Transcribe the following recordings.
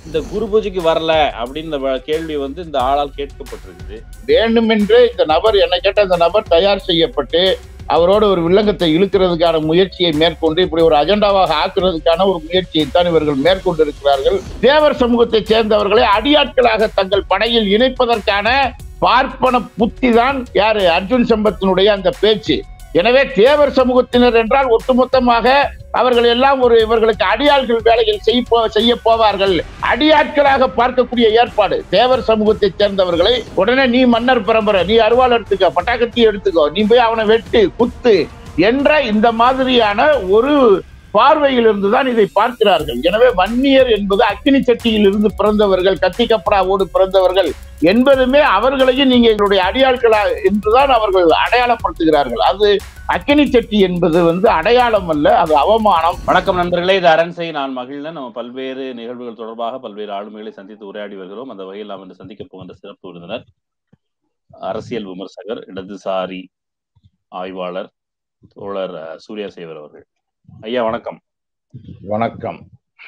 இந்த குரு பூஜைக்கு வரல அப்படின்னு வ- கேள்வி வந்து இந்த ஆளால் கேட்கப்பட்டிருக்குது வேண்டுமென்றே இந்த நபர் என்னை கேட்ட இந்த நபர் தயார் செய்யப்பட்டு அவரோட ஒரு வில்லங்கத்தை இழுக்கிறதுக்கான முயற்சியை மேற்கொண்டு இப்படி ஒரு அஜெண்டாவாக ஆக்குறதுக்கான ஒரு முயற்சியை தான் இவர்கள் மேற்கொண்டு இருக்கிறார்கள் தேவர் சமூகத்தைச் சேர்ந்தவர்களை அடியாட்களாக தங்கள் படையில் இணைப்பதற்கான பார்ப்பன புத்தி தான் யாரு அர்ஜுன் சம்பத்தினுடைய அந்த பேச்சு எனவே தேவர் சமூகத்தினர் என்றால் ஒட்டுமொத்தமாக அவர்கள் எல்லாம் ஒரு இவர்களுக்கு அடியாள்கள் வேலைகள் செய்ய போ- செய்ய போவார்கள் அடியாட்களாக பார்க்கக்கூடிய ஏற்பாடு தேவர் சமூகத்தைச் சேர்ந்தவர்களை உடனே நீ மன்னர் பரம்பரை நீ அருவாள் எடுத்துக்க பட்டாக்கத்தி எடுத்துக்கோ நீ போய் அவனை வெட்டு குத்து என்ற இந்த மாதிரியான ஒரு பார்வையில் இருந்துதான் இதை பார்க்கிறார்கள் எனவே வன்னியர் என்பது அக்கினி சட்டியில் இருந்து பிறந்தவர்கள் கத்தி கப்படாவோடு பிறந்தவர்கள் என்பதுமே அவர்களையும் நீங்க எங்களுடைய அடியாட்களா என்றுதான் அவர்கள் அடையாளப்படுத்துகிறார்கள் அது அக்கினி சட்டி என்பது வந்து அடையாளம் அல்ல அது அவமானம் வணக்கம் நண்பர்களே இது அரண்சை நான் மகிழ்ந்தேன் நம்ம பல்வேறு நிகழ்வுகள் தொடர்பாக பல்வேறு ஆளுமைகளை சந்தித்து உரையாடி வருகிறோம் அந்த வகையில் நாம் இன்று சந்திக்க போகின்ற சிறப்பு விருந்தினர் அரசியல் விமர்சகர் இடதுசாரி ஆய்வாளர் தோழர் அஹ், சூர்யா சேவர் அவர்கள் ஐயா வணக்கம் வணக்கம்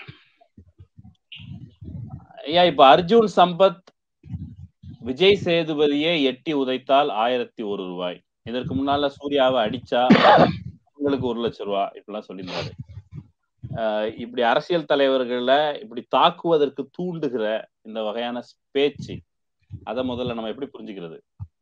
ஐயா இப்ப அர்ஜுன் சம்பத் விஜய் சேதுபதியை எட்டி உதைத்தால் ஆயிரத்தி ஒரு ரூபாய் இதற்கு முன்னால சூர்யாவை அடிச்சா உங்களுக்கு ஒரு லட்சம் ரூபாய் இப்படிலாம் சொல்லியிருந்தாரு ஆஹ் இப்படி அரசியல் தலைவர்களை இப்படி தாக்குவதற்கு தூண்டுகிற இந்த வகையான பேச்சு அதை முதல்ல நம்ம எப்படி புரிஞ்சுக்கிறது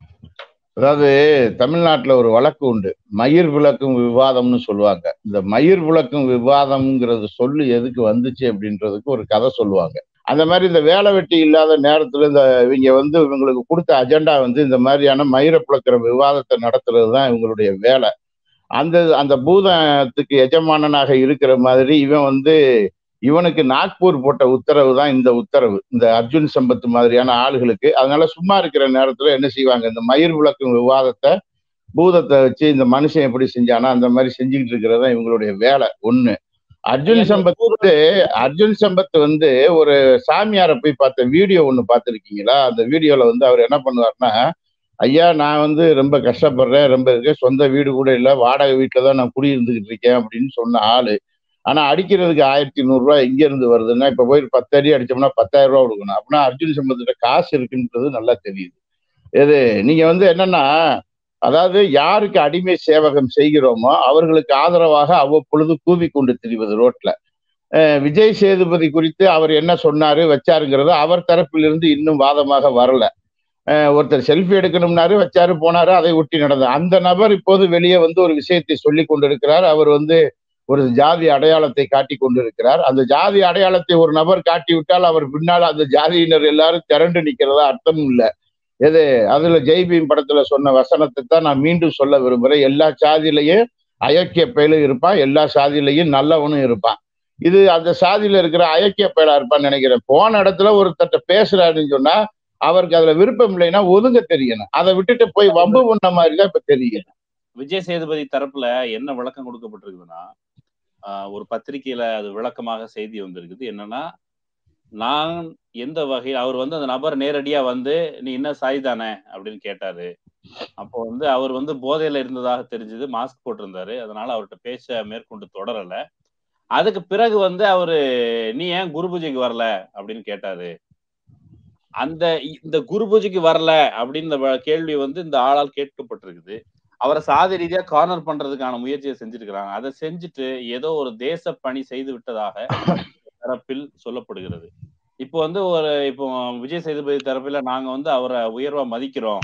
அதாவது தமிழ்நாட்டுல ஒரு வழக்கு உண்டு மயிர் விளக்கும் விவாதம்னு சொல்லுவாங்க இந்த மயிர் விளக்கும் விவாதம்ங்கிறது சொல்லு எதுக்கு வந்துச்சு அப்படின்றதுக்கு ஒரு கதை சொல்லுவாங்க அந்த மாதிரி இந்த வேலை வெட்டி இல்லாத நேரத்துல இந்த இவங்க வந்து இவங்களுக்கு கொடுத்த அஜெண்டா வந்து இந்த மாதிரியான மயிரை பிளக்கிற விவாதத்தை நடத்துறது தான் இவங்களுடைய வேலை அந்த அந்த பூதத்துக்கு எஜமானனாக இருக்கிற மாதிரி இவன் வந்து இவனுக்கு நாக்பூர் போட்ட உத்தரவு தான் இந்த உத்தரவு இந்த அர்ஜுன் சம்பத் மாதிரியான ஆளுகளுக்கு அதனால சும்மா இருக்கிற நேரத்துல என்ன செய்வாங்க இந்த மயிர் விளக்கும் விவாதத்தை பூதத்தை வச்சு இந்த மனுஷன் எப்படி செஞ்சானா அந்த மாதிரி செஞ்சுக்கிட்டு இருக்கிறது தான் இவங்களுடைய வேலை ஒண்ணு அர்ஜுன் சம்பத் வந்து அர்ஜுன் சம்பத் வந்து ஒரு சாமியாரை போய் பார்த்த வீடியோ ஒண்ணு பார்த்திருக்கீங்களா அந்த வீடியோல வந்து அவர் என்ன பண்ணுவாருன்னா ஐயா நான் வந்து ரொம்ப கஷ்டப்படுறேன் ரொம்ப இருக்கேன் சொந்த வீடு கூட இல்லை வாடகை வீட்டில் தான் நான் குடியிருந்துகிட்டு இருக்கேன் அப்படின்னு சொன்ன ஆளு ஆனா அடிக்கிறதுக்கு ஆயிரத்தி நூறுரூவா எங்க இருந்து வருதுன்னா இப்ப போய் பத்து அடி அடிச்சோம்னா பத்தாயிரம் ரூபா கொடுக்கணும் அப்படின்னா அர்ஜுன் சம்பத்திட்ட காசு இருக்குன்றது நல்லா தெரியுது இது நீங்க வந்து என்னன்னா அதாவது யாருக்கு அடிமை சேவகம் செய்கிறோமோ அவர்களுக்கு ஆதரவாக அவ்வப்பொழுது கூவி கொண்டு திரிவது ரோட்ல அஹ் விஜய் சேதுபதி குறித்து அவர் என்ன சொன்னாரு வச்சாருங்கிறது அவர் தரப்பிலிருந்து இன்னும் வாதமாக வரல அஹ் ஒருத்தர் செல்ஃபி எடுக்கணும்னாரு வச்சாரு போனாரு அதை ஒட்டி நடந்தது அந்த நபர் இப்போது வெளியே வந்து ஒரு விஷயத்தை சொல்லி கொண்டிருக்கிறார் அவர் வந்து ஒரு ஜாதி அடையாளத்தை காட்டி கொண்டிருக்கிறார் அந்த ஜாதி அடையாளத்தை ஒரு நபர் காட்டி விட்டால் அவர் பின்னால் அந்த ஜாதியினர் எல்லாரும் திரண்டு நிக்கிறதா அர்த்தம் இல்லை எது அதுல ஜெய்பீம் படத்துல சொன்ன வசனத்தை தான் நான் மீண்டும் சொல்ல விரும்புறேன் எல்லா சாதியிலையும் அயோக்கிய பயலும் இருப்பான் எல்லா சாதியிலையும் நல்லவனும் இருப்பான் இது அந்த சாதியில இருக்கிற அயோக்கிய பயலா இருப்பான்னு நினைக்கிறேன் போன இடத்துல ஒருத்தட்ட பேசுறாருன்னு சொன்னா அவருக்கு அதுல விருப்பம் இல்லைன்னா ஒதுங்க தெரியணும் அதை விட்டுட்டு போய் வம்பு பண்ண மாதிரி தான் இப்ப தெரியும் விஜய் சேதுபதி தரப்புல என்ன விளக்கம் கொடுக்கப்பட்டிருக்குதுன்னா ஆஹ் ஒரு பத்திரிகையில அது விளக்கமாக செய்தி வந்திருக்குது என்னன்னா நான் எந்த வகையில் அவர் வந்து அந்த நபர் நேரடியா வந்து நீ என்ன சாய் தானே அப்படின்னு கேட்டாரு அப்போ வந்து அவர் வந்து போதையில இருந்ததாக தெரிஞ்சது மாஸ்க் போட்டிருந்தாரு அதனால அவர்கிட்ட பேச்ச மேற்கொண்டு தொடரல அதுக்கு பிறகு வந்து அவரு நீ ஏன் குரு பூஜைக்கு வரல அப்படின்னு கேட்டாரு அந்த இந்த குரு பூஜைக்கு வரல அப்படின்னு இந்த வ- கேள்வி வந்து இந்த ஆளால் கேட்கப்பட்டிருக்குது அவரை சாதி ரீதியா கார்னர் பண்றதுக்கான முயற்சியை செஞ்சிருக்கிறாங்க அதை செஞ்சுட்டு ஏதோ ஒரு தேச பணி செய்து விட்டதாக தரப்பில் சொல்லப்படுகிறது இப்போ வந்து ஒரு இப்போ விஜய் சேதுபதி தரப்பில நாங்க வந்து அவரை உயர்வா மதிக்கிறோம்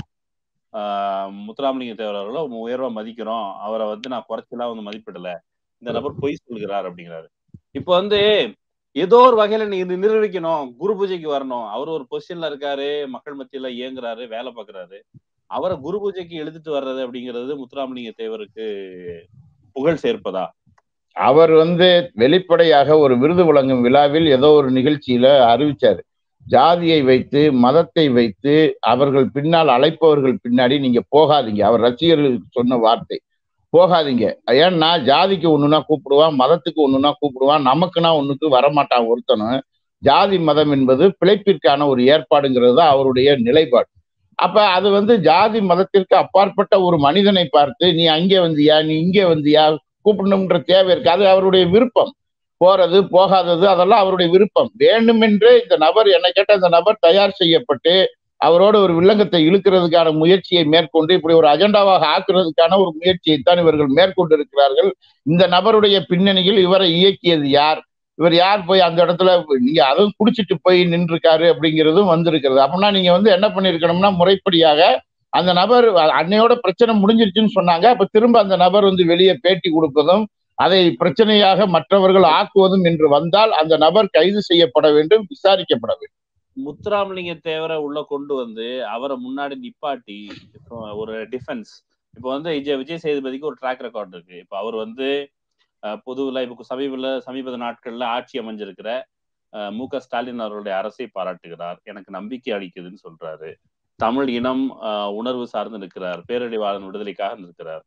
ஆஹ் முத்துராமலிங்க தேவர் அவர்களை உயர்வா மதிக்கிறோம் அவரை வந்து நான் குறைச்சலா வந்து மதிப்பிடல இந்த நபர் பொய் சொல்கிறார் அப்படிங்கிறாரு இப்போ வந்து ஏதோ ஒரு வகையில நீ இது நிரூபிக்கணும் குரு பூஜைக்கு வரணும் அவர் ஒரு பொசிஷன்ல இருக்காரு மக்கள் மத்தியில இயங்குறாரு வேலை பார்க்கறாரு அவரை குரு பூஜைக்கு எழுதிட்டு வர்றது அப்படிங்கிறது முத்துராமலிங்க தேவருக்கு புகழ் சேர்ப்பதா அவர் வந்து வெளிப்படையாக ஒரு விருது வழங்கும் விழாவில் ஏதோ ஒரு நிகழ்ச்சியில அறிவிச்சாரு ஜாதியை வைத்து மதத்தை வைத்து அவர்கள் பின்னால் அழைப்பவர்கள் பின்னாடி நீங்க போகாதீங்க அவர் ரசிகர்களுக்கு சொன்ன வார்த்தை போகாதீங்க ஏன்னா ஜாதிக்கு ஒண்ணுனா கூப்பிடுவான் மதத்துக்கு ஒண்ணுனா கூப்பிடுவான் நமக்குனா ஒண்ணுக்கு வரமாட்டான் ஒருத்தனும் ஜாதி மதம் என்பது பிழைப்பிற்கான ஒரு ஏற்பாடுங்கிறது தான் அவருடைய நிலைப்பாடு அப்ப அது வந்து ஜாதி மதத்திற்கு அப்பாற்பட்ட ஒரு மனிதனை பார்த்து நீ அங்கே வந்தியா நீ இங்கே வந்தியா கூப்பிடணும்ன்ற தேவை இருக்கு அது அவருடைய விருப்பம் போறது போகாதது அதெல்லாம் அவருடைய விருப்பம் வேண்டுமென்றே இந்த நபர் என்னை கேட்ட இந்த நபர் தயார் செய்யப்பட்டு அவரோட ஒரு வில்லங்கத்தை இழுக்கிறதுக்கான முயற்சியை மேற்கொண்டு இப்படி ஒரு அஜெண்டாவாக ஆக்குறதுக்கான ஒரு முயற்சியை தான் இவர்கள் மேற்கொண்டு இருக்கிறார்கள் இந்த நபருடைய பின்னணியில் இவரை இயக்கியது யார் இவர் யார் போய் அந்த இடத்துல நீங்க அதுவும் குடிச்சிட்டு போய் நின்றுருக்காரு அப்படிங்கிறதும் வந்திருக்கிறது அப்படின்னா நீங்க வந்து என்ன பண்ணிருக்கணும்னா முறைப்படியாக அந்த நபர் அன்னையோட பிரச்சனை முடிஞ்சிருச்சுன்னு சொன்னாங்க அப்ப திரும்ப அந்த நபர் வந்து வெளியே பேட்டி கொடுப்பதும் அதை பிரச்சனையாக மற்றவர்கள் ஆக்குவதும் என்று வந்தால் அந்த நபர் கைது செய்யப்பட வேண்டும் விசாரிக்கப்பட வேண்டும் முத்துராமலிங்க தேவரை உள்ள கொண்டு வந்து அவரை முன்னாடி நிப்பாட்டி இப்போ ஒரு டிஃபென்ஸ் இப்போ வந்து விஜய் விஜய் சேதுபதிக்கு ஒரு ட்ராக் ரெக்கார்ட் இருக்கு இப்போ அவர் வந்து பொதுவில் இப்போ சமீப சமீப நாட்கள்ல ஆட்சி அமைஞ்சிருக்கிற மு க ஸ்டாலின் அவர்களுடைய அரசை பாராட்டுகிறார் எனக்கு நம்பிக்கை அளிக்குதுன்னு சொல்றாரு தமிழ் இனம் உணர்வு சார்ந்து நிற்கிறார் பேரழிவாளன் விடுதலைக்காக நிற்கிறார்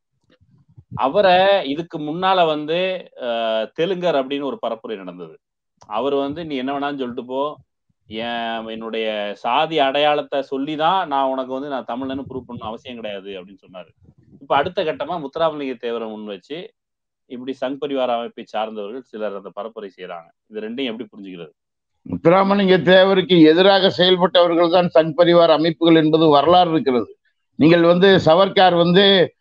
அவரை இதுக்கு முன்னால வந்து தெலுங்கர் அப்படின்னு ஒரு பரப்புரை நடந்தது அவர் வந்து நீ என்ன வேணான்னு சொல்லிட்டு போ என் என்னுடைய சாதி அடையாளத்தை சொல்லிதான் நான் உனக்கு வந்து நான் தமிழன்னு ப்ரூவ் பண்ணணும் அவசியம் கிடையாது அப்படின்னு சொன்னாரு இப்ப அடுத்த கட்டமா முத்துராமலிங்க தேவரை முன் வச்சு இப்படி சங் பரிவார அமைப்பை சார்ந்தவர்கள் சிலர் அந்த பரப்புரை செய்யறாங்க இது ரெண்டையும் எப்படி புரிஞ்சுக்கிறது முத்துராமலிங்க தேவருக்கு எதிராக செயல்பட்டவர்கள் தான் சங் பரிவார அமைப்புகள் என்பது வரலாறு இருக்கிறது நீங்கள் வந்து சவர்கார் வந்து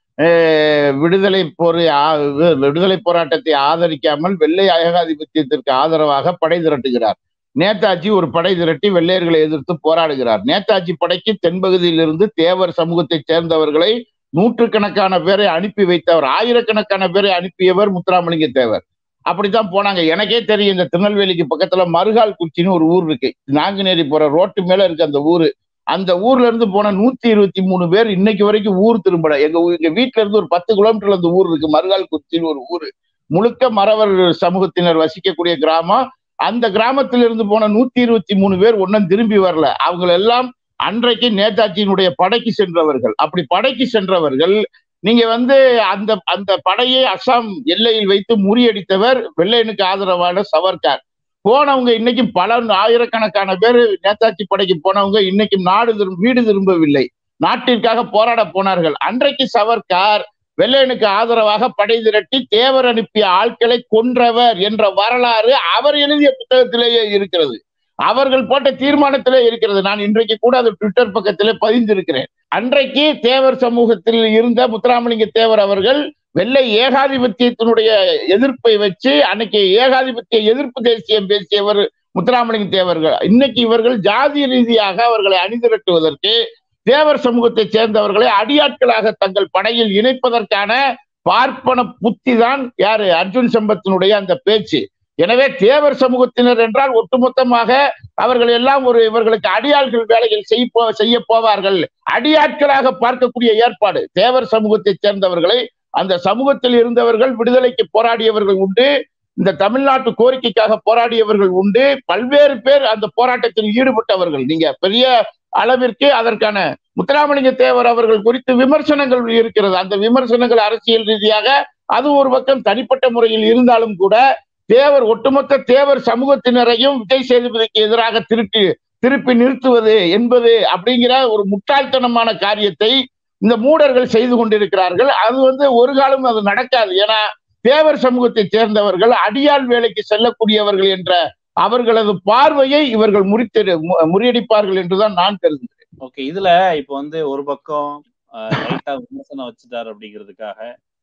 விடுதலை போர் விடுதலை போராட்டத்தை ஆதரிக்காமல் வெள்ளை ஏகாதிபத்தியத்திற்கு ஆதரவாக படை திரட்டுகிறார் நேதாஜி ஒரு படை திரட்டி வெள்ளையர்களை எதிர்த்து போராடுகிறார் நேதாஜி படைக்கு தென்பகுதியிலிருந்து தேவர் சமூகத்தைச் சேர்ந்தவர்களை நூற்றுக்கணக்கான பேரை அனுப்பி வைத்தவர் ஆயிரக்கணக்கான பேரை அனுப்பியவர் முத்துராமலிங்க தேவர் அப்படித்தான் போனாங்க எனக்கே தெரியும் இந்த திருநெல்வேலிக்கு பக்கத்துல மருகால் குச்சின்னு ஒரு ஊர் இருக்கு நாங்குநேரி போற ரோட்டு மேல இருக்கு அந்த ஊரு அந்த ஊர்ல இருந்து போன நூத்தி இருபத்தி மூணு பேர் இன்னைக்கு வரைக்கும் ஊர் திரும்பல எங்க எங்க வீட்டுல இருந்து ஒரு பத்து கிலோமீட்டர்ல அந்த ஊர் இருக்கு மருகால் குச்சின்னு ஒரு ஊரு முழுக்க மறவர் சமூகத்தினர் வசிக்கக்கூடிய கிராமம் அந்த கிராமத்திலிருந்து போன நூத்தி இருபத்தி மூணு பேர் ஒன்னும் திரும்பி வரல அவங்க எல்லாம் அன்றைக்கு நேதாஜியினுடைய படைக்கு சென்றவர்கள் அப்படி படைக்கு சென்றவர்கள் நீங்க வந்து அந்த அந்த படையை அசாம் எல்லையில் வைத்து முறியடித்தவர் வெள்ளையனுக்கு ஆதரவான சவர்கார் போனவங்க இன்னைக்கும் பல ஆயிரக்கணக்கான பேர் நேதாஜி படைக்கு போனவங்க இன்னைக்கும் நாடு திரும்ப வீடு திரும்பவில்லை நாட்டிற்காக போராட போனார்கள் அன்றைக்கு சவர்கார் வெள்ளையனுக்கு ஆதரவாக படை திரட்டி தேவர் அனுப்பிய ஆட்களை கொன்றவர் என்ற வரலாறு அவர் எழுதிய புத்தகத்திலேயே இருக்கிறது அவர்கள் போட்ட தீர்மானத்திலே இருக்கிறது நான் இன்றைக்கு கூட அது ட்விட்டர் பக்கத்திலே பதிந்திருக்கிறேன் அன்றைக்கு தேவர் சமூகத்தில் இருந்த முத்துராமலிங்க தேவர் அவர்கள் வெள்ளை ஏகாதிபத்தியத்தினுடைய எதிர்ப்பை வச்சு அன்னைக்கு ஏகாதிபத்திய எதிர்ப்பு தேசியம் பேசியவர் முத்துராமலிங்க தேவர்கள் இன்னைக்கு இவர்கள் ஜாதி ரீதியாக அவர்களை அணிதிரட்டுவதற்கு தேவர் சமூகத்தை சேர்ந்தவர்களை அடியாட்களாக தங்கள் படையில் இணைப்பதற்கான பார்ப்பன புத்தி தான் யாரு அர்ஜுன் சம்பத்தினுடைய அந்த பேச்சு எனவே தேவர் சமூகத்தினர் என்றால் ஒட்டுமொத்தமாக அவர்கள் எல்லாம் ஒரு இவர்களுக்கு அடியாள்கள் வேலைகள் செய்ய செய்ய போவார்கள் அடியாட்களாக பார்க்கக்கூடிய ஏற்பாடு தேவர் சமூகத்தை சேர்ந்தவர்களை அந்த சமூகத்தில் இருந்தவர்கள் விடுதலைக்கு போராடியவர்கள் உண்டு இந்த தமிழ்நாட்டு கோரிக்கைக்காக போராடியவர்கள் உண்டு பல்வேறு பேர் அந்த போராட்டத்தில் ஈடுபட்டவர்கள் நீங்க பெரிய அளவிற்கு அதற்கான முத்துராமலிங்க தேவர் அவர்கள் குறித்து விமர்சனங்கள் இருக்கிறது அந்த விமர்சனங்கள் அரசியல் ரீதியாக அது ஒரு பக்கம் தனிப்பட்ட முறையில் இருந்தாலும் கூட தேவர் ஒட்டுமொத்த தேவர் சமூகத்தினரையும் விஜய் சேதுபதிக்கு எதிராக திருப்பி திருப்பி நிறுத்துவது என்பது அப்படிங்கிற ஒரு முட்டாள்தனமான காரியத்தை இந்த மூடர்கள் செய்து கொண்டிருக்கிறார்கள் அது வந்து ஒரு காலம் அது நடக்காது ஏன்னா தேவர் சமூகத்தை சேர்ந்தவர்கள் அடியாள் வேலைக்கு செல்லக்கூடியவர்கள் என்ற அவர்களது பார்வையை இவர்கள் முறித்து முறியடிப்பார்கள் என்றுதான் நான் கருதுகிறேன் ஓகே இதுல இப்ப வந்து ஒரு பக்கம் லைட்டா விமர்சனம் வச்சுட்டார் அப்படிங்கிறதுக்காக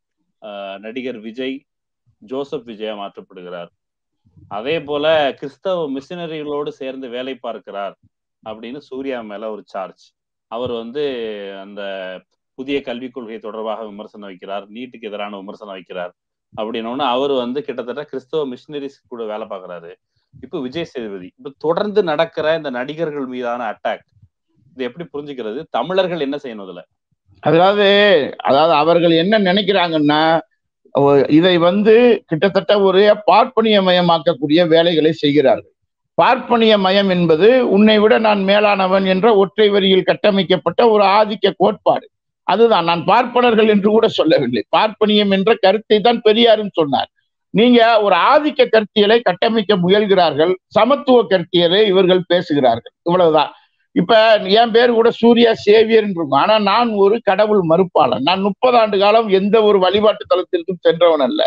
நடிகர் விஜய் ஜோசப் விஜயா மாற்றப்படுகிறார் அதே போல கிறிஸ்தவ மிஷினரிகளோடு சேர்ந்து வேலை பார்க்கிறார் அப்படின்னு சூர்யா மேல ஒரு சார்ஜ் அவர் வந்து அந்த புதிய கல்விக் கொள்கை தொடர்பாக விமர்சனம் வைக்கிறார் நீட்டுக்கு எதிரான விமர்சனம் வைக்கிறார் அப்படின்னோன்னு அவர் வந்து கிட்டத்தட்ட கிறிஸ்தவ மிஷினரிஸ் கூட வேலை பார்க்கறாரு இப்ப விஜய் சேதுபதி இப்ப தொடர்ந்து நடக்கிற இந்த நடிகர்கள் மீதான அட்டாக் இது எப்படி புரிஞ்சுக்கிறது தமிழர்கள் என்ன செய்யணும் இதுல அதாவது அதாவது அவர்கள் என்ன நினைக்கிறாங்கன்னா இதை வந்து கிட்டத்தட்ட ஒரு பார்ப்பனிய மயமாக்கக்கூடிய வேலைகளை செய்கிறார்கள் பார்ப்பனிய மயம் என்பது உன்னை விட நான் மேலானவன் என்ற ஒற்றை வரியில் கட்டமைக்கப்பட்ட ஒரு ஆதிக்க கோட்பாடு அதுதான் நான் பார்ப்பனர்கள் என்று கூட சொல்லவில்லை பார்ப்பனியம் என்ற கருத்தை தான் பெரியாரும் சொன்னார் நீங்க ஒரு ஆதிக்க கருத்தியலை கட்டமைக்க முயல்கிறார்கள் சமத்துவ கருத்தியலை இவர்கள் பேசுகிறார்கள் இவ்வளவுதான் இப்ப என் பேர் கூட சூர்யா சேவியர் இருக்கும் ஆனா நான் ஒரு கடவுள் மறுப்பாளன் நான் முப்பது ஆண்டு காலம் எந்த ஒரு வழிபாட்டு தலத்திற்கும் சென்றவன் அல்ல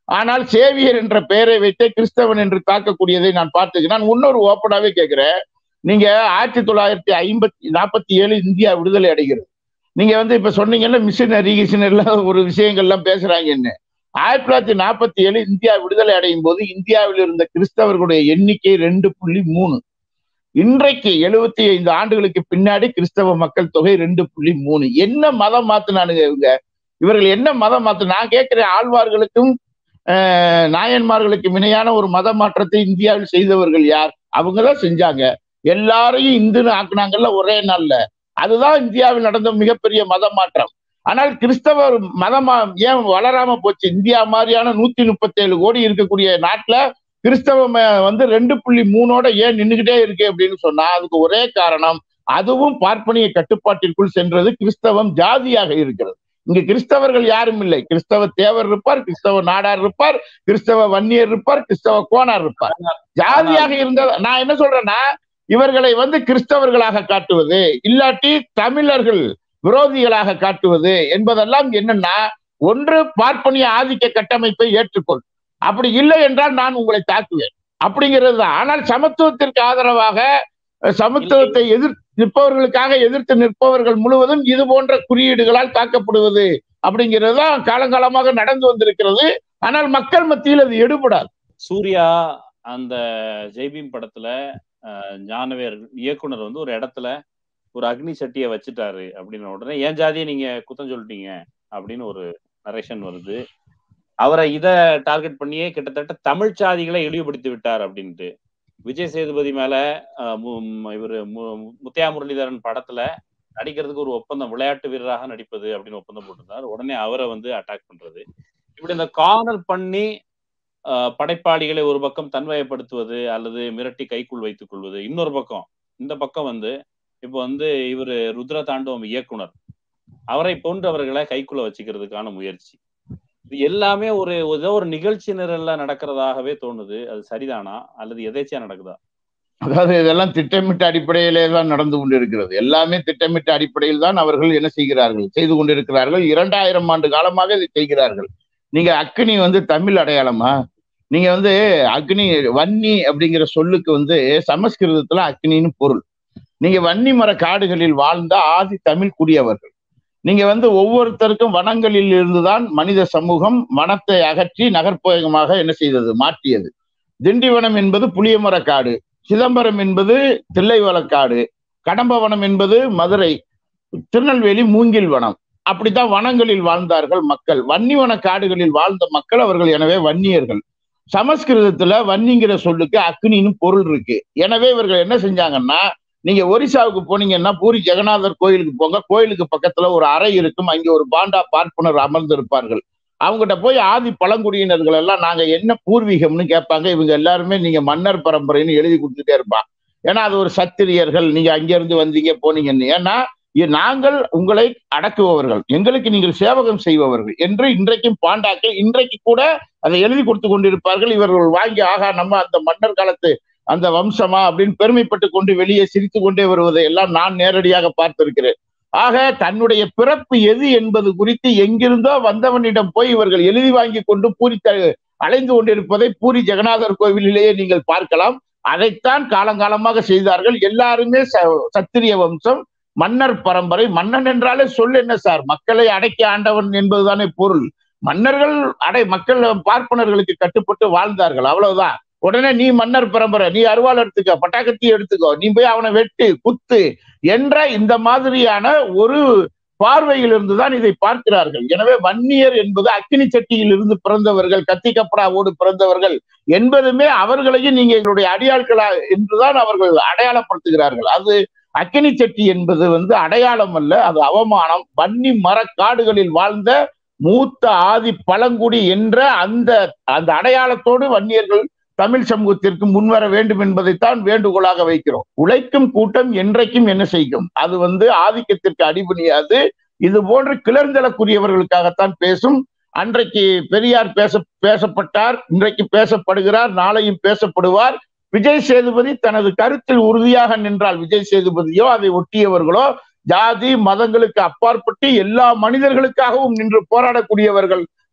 ஆனால் சேவியர் என்ற பெயரை வைத்தே கிறிஸ்தவன் என்று தாக்கக்கூடியதை நான் பார்த்துக்கிறேன் நான் இன்னொரு ஓப்பனாவே கேட்கிறேன் நீங்க ஆயிரத்தி தொள்ளாயிரத்தி ஐம்பத்தி நாற்பத்தி ஏழு இந்தியா விடுதலை அடைகிறது நீங்க வந்து இப்ப சொன்னீங்கல்ல மிஷினரி கிஷனரிலாம் ஒரு விஷயங்கள்லாம் பேசுறாங்கன்னு ஆயிரத்தி தொள்ளாயிரத்தி நாற்பத்தி ஏழு இந்தியா விடுதலை அடையும் போது இந்தியாவில் இருந்த கிறிஸ்தவர்களுடைய எண்ணிக்கை ரெண்டு புள்ளி மூணு இன்றைக்கு எழுபத்தி ஐந்து ஆண்டுகளுக்கு பின்னாடி கிறிஸ்தவ மக்கள் தொகை ரெண்டு புள்ளி மூணு என்ன மதம் மாத்தினானுங்க இவங்க இவர்கள் என்ன மதம் மாத்து நான் கேட்கிறேன் ஆழ்வார்களுக்கும் ஆஹ், நாயன்மார்களுக்கும் இணையான ஒரு மத மாற்றத்தை இந்தியாவில் செய்தவர்கள் யார் அவங்கதான் செஞ்சாங்க எல்லாரையும் இந்துன்னு ஆக்குனாங்கல்ல ஒரே நாள்ல அதுதான் இந்தியாவில் நடந்த மிகப்பெரிய மத மாற்றம் ஆனால் கிறிஸ்தவர் மதமா ஏன் வளராம போச்சு இந்தியா மாதிரியான நூத்தி முப்பத்தி ஏழு கோடி இருக்கக்கூடிய நாட்டுல கிறிஸ்தவ ம- வந்து ரெண்டு புள்ளி மூணோட ஏன் நின்றுகிட்டே இருக்கு அப்படின்னு சொன்னா அதுக்கு ஒரே காரணம் அதுவும் பார்ப்பனிய கட்டுப்பாட்டிற்குள் சென்றது கிறிஸ்தவம் ஜாதியாக இருக்கிறது இங்க கிறிஸ்தவர்கள் யாரும் இல்லை கிறிஸ்தவ தேவர் இருப்பார் கிறிஸ்தவ நாடார் இருப்பார் கிறிஸ்தவ வன்னியர் இருப்பார் கிறிஸ்தவ கோனார் இருப்பார் ஜாதியாக இருந்த நான் என்ன சொல்றேன்னா இவர்களை வந்து கிறிஸ்தவர்களாக காட்டுவது இல்லாட்டி தமிழர்கள் விரோதிகளாக காட்டுவது என்பதெல்லாம் என்னன்னா ஒன்று பார்ப்பனிய ஆதிக்க கட்டமைப்பை ஏற்றுக்கொள் அப்படி இல்லை என்றால் நான் உங்களை தாக்குவேன் அப்படிங்கிறது தான் ஆனால் சமத்துவத்திற்கு ஆதரவாக அஹ், சமத்துவத்தை எதிர் நிற்பவர்களுக்காக எதிர்த்து நிற்பவர்கள் முழுவதும் இது போன்ற குறியீடுகளால் தாக்கப்படுவது அப்படிங்கிறது தான் காலங்காலமாக நடந்து வந்திருக்கிறது ஆனால் மக்கள் மத்தியில் அது எடுபடாது சூர்யா அந்த ஜெய்பீம் படத்துல அஹ், ஞானவேர் இயக்குனர் வந்து ஒரு இடத்துல ஒரு அக்னி சட்டியை வச்சுட்டாரு அப்படின்ன உடனே ஏன் ஜாதியை நீங்க குத்தம் சொல்லிட்டீங்க அப்படின்னு ஒரு நரேஷன் வருது அவரை இத டார்கெட் பண்ணியே கிட்டத்தட்ட தமிழ் சாதிகளை இழிவுபடுத்தி விட்டார் அப்படின்ட்டு விஜய் சேதுபதி மேல அஹ், மு- மு- இவரு மு- முத்தையா முரளிதரன் படத்துல நடிக்கிறதுக்கு ஒரு ஒப்பந்தம் விளையாட்டு வீரராக நடிப்பது அப்படின்னு ஒப்பந்தம் போட்டிருந்தார் உடனே அவரை வந்து அட்டாக் பண்றது இப்படி இந்த கார்னர் பண்ணி அஹ், படைப்பாளிகளை ஒரு பக்கம் தன்வயப்படுத்துவது அல்லது மிரட்டி கைக்குள் வைத்துக் கொள்வது இன்னொரு பக்கம் இந்த பக்கம் வந்து இப்போ வந்து இவர் ருத்ர தாண்டவம் இயக்குனர் அவரை போன்றவர்களை கைக்குள்ள வச்சுக்கிறதுக்கான முயற்சி இது எல்லாமே ஒரு ஏதோ ஒரு நிகழ்ச்சி நிரல்ல நடக்கிறதாகவே தோணுது அது சரிதானா அல்லது எதேச்சியா நடக்குதா அதாவது இதெல்லாம் திட்டமிட்ட அடிப்படையிலே தான் நடந்து கொண்டிருக்கிறது எல்லாமே திட்டமிட்ட அடிப்படையில் தான் அவர்கள் என்ன செய்கிறார்கள் செய்து கொண்டிருக்கிறார்கள் இரண்டாயிரம் ஆண்டு காலமாக இதை செய்கிறார்கள் நீங்க அக்னி வந்து தமிழ் அடையாளமா நீங்க வந்து அக்னி வன்னி அப்படிங்கிற சொல்லுக்கு வந்து சமஸ்கிருதத்துல அக்னின்னு பொருள் நீங்க வன்னி மர காடுகளில் வாழ்ந்த ஆதி தமிழ் குடியவர்கள் நீங்க வந்து ஒவ்வொருத்தருக்கும் வனங்களில் இருந்துதான் மனித சமூகம் வனத்தை அகற்றி நகர்ப்புறமாக என்ன செய்தது மாற்றியது திண்டிவனம் என்பது புளியமர காடு சிதம்பரம் என்பது தில்லைவளக்காடு கடம்பவனம் என்பது மதுரை திருநெல்வேலி மூங்கில் வனம் அப்படித்தான் வனங்களில் வாழ்ந்தார்கள் மக்கள் வன்னிவன காடுகளில் வாழ்ந்த மக்கள் அவர்கள் எனவே வன்னியர்கள் சமஸ்கிருதத்துல வன்னிங்கிற சொல்லுக்கு அக்னின்னு பொருள் இருக்கு எனவே இவர்கள் என்ன செஞ்சாங்கன்னா நீங்க ஒரிசாவுக்கு போனீங்கன்னா பூரி ஜெகநாதர் கோயிலுக்கு போங்க கோயிலுக்கு பக்கத்துல ஒரு அறை இருக்கும் அங்கே ஒரு பாண்டா பார்ப்பனர் அமர்ந்திருப்பார்கள் அவங்ககிட்ட போய் ஆதி பழங்குடியினர்கள் எல்லாம் நாங்க என்ன பூர்வீகம்னு கேட்பாங்க இவங்க எல்லாருமே நீங்க மன்னர் பரம்பரைன்னு எழுதி கொடுத்துட்டே இருப்பான் ஏன்னா அது ஒரு சத்திரியர்கள் நீங்க அங்கிருந்து வந்தீங்க போனீங்கன்னு ஏன்னா இ- நாங்கள் உங்களை அடக்குபவர்கள் எங்களுக்கு நீங்கள் சேவகம் செய்பவர்கள் என்று இன்றைக்கும் பாண்டாக்கள் இன்றைக்கு கூட அதை எழுதி கொடுத்து கொண்டிருப்பார்கள் இவர்கள் வாங்கி ஆகா நம்ம அந்த மன்னர் காலத்து அந்த வம்சமா அப்படின்னு பெருமைப்பட்டு கொண்டு வெளியே சிரித்து கொண்டே வருவதை எல்லாம் நான் நேரடியாக பார்த்திருக்கிறேன் ஆக தன்னுடைய பிறப்பு எது என்பது குறித்து எங்கிருந்தோ வந்தவனிடம் போய் இவர்கள் எழுதி வாங்கி கொண்டு பூரி த- அலைந்து கொண்டிருப்பதை பூரி ஜெகநாதர் கோவிலிலேயே நீங்கள் பார்க்கலாம் அதைத்தான் காலங்காலமாக செய்தார்கள் எல்லாருமே ச- சத்திரிய வம்சம் மன்னர் பரம்பரை மன்னன் என்றாலே சொல் என்ன சார் மக்களை அடக்கி ஆண்டவன் என்பதுதானே பொருள் மன்னர்கள் அடை மக்கள் பார்ப்பனர்களுக்கு கட்டுப்பட்டு வாழ்ந்தார்கள் அவ்வளவுதான் உடனே நீ மன்னர் பரம்பரை நீ அருவாள் எடுத்துக்க பட்டாக்கத்தி எடுத்துக்கோ நீ போய் அவனை வெட்டு குத்து என்ற இந்த மாதிரியான ஒரு பார்வையில் இருந்துதான் இதை பார்க்கிறார்கள் எனவே வன்னியர் என்பது அக்கினி சட்டியில் இருந்து பிறந்தவர்கள் கத்தி கப்படாவோடு பிறந்தவர்கள் என்பதுமே அவர்களையும் நீங்க எங்களுடைய அடியாட்களா என்றுதான் அவர்கள் அடையாளப்படுத்துகிறார்கள் அது அக்கினி சட்டி என்பது வந்து அடையாளம் அல்ல அது அவமானம் வன்னி மரக்காடுகளில் வாழ்ந்த மூத்த ஆதி பழங்குடி என்ற அந்த அந்த அடையாளத்தோடு வன்னியர்கள் தமிழ் சமூகத்திற்கு முன்வர வேண்டும் என்பதைத்தான் வேண்டுகோளாக வைக்கிறோம் உழைக்கும் கூட்டம் என்றைக்கும் என்ன செய்யும் அது வந்து ஆதிக்கத்திற்கு அடிபணியாது இது போன்று கிளர்ந்தெழக்கூடியவர்களுக்காகத்தான் பேசும் அன்றைக்கு பெரியார் பேச பேசப்பட்டார் இன்றைக்கு பேசப்படுகிறார் நாளையும் பேசப்படுவார் விஜய் சேதுபதி தனது கருத்தில் உறுதியாக நின்றால் விஜய் சேதுபதியோ அதை ஒட்டியவர்களோ ஜாதி மதங்களுக்கு அப்பாற்பட்டு எல்லா மனிதர்களுக்காகவும் நின்று போராடக்கூடியவர்கள்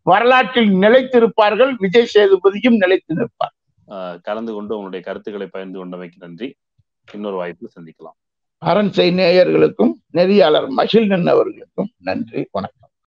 வரலாற்றில் நிலைத்திருப்பார்கள் விஜய் சேதுபதியும் நிலைத்து நிற்பார் ஆஹ் கலந்து கொண்டு உங்களுடைய கருத்துக்களை பகிர்ந்து கொண்டமைக்கு நன்றி இன்னொரு வாய்ப்பு சந்திக்கலாம் அரண்சை நேயர்களுக்கும் நெறியாளர் மகிழ்நன் அவர்களுக்கும் நன்றி வணக்கம்